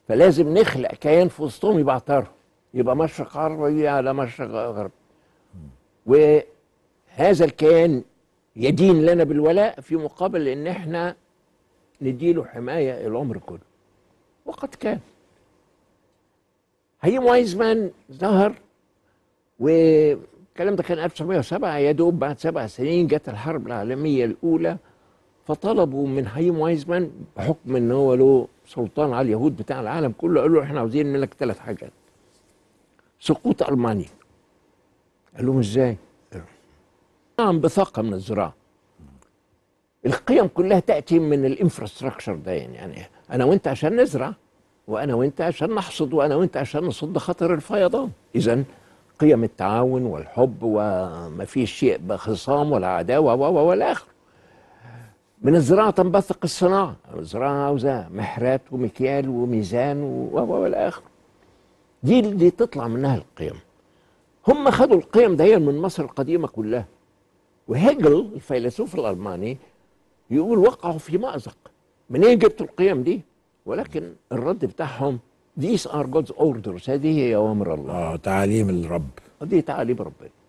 فلازم نخلق كيان في وسطهم يبقى طرف يبقى مشرق عربي على مشرق غرب وهذا الكيان يدين لنا بالولاء في مقابل ان احنا نديله حمايه العمر كله وقد كان هيم وايزمان ظهر والكلام ده كان 1907 يا دوب بعد سبع سنين جت الحرب العالميه الاولى فطلبوا من هيم وايزمان بحكم ان هو له سلطان على اليهود بتاع العالم كله قالوا له احنا عاوزين منك ثلاث حاجات سقوط المانيا قال لهم ازاي؟ نعم بثقه من الزراعه القيم كلها تاتي من الانفراستراكشر ده يعني, يعني انا وانت عشان نزرع وانا وانت عشان نحصد وانا وانت عشان نصد خطر الفيضان اذا قيم التعاون والحب وما فيش شيء بخصام ولا عداوه و ولا اخره من الزراعه تنبثق الصناعه الزراعه عاوزه محرات ومكيال وميزان و ولا اخره دي اللي تطلع منها القيم هم خدوا القيم دي من مصر القديمه كلها وهيجل الفيلسوف الالماني يقول وقعوا في مأزق منين جبتوا القيم دي ولكن الرد بتاعهم these are God's orders هذه هي أوامر الله اه تعاليم الرب دي تعاليم ربنا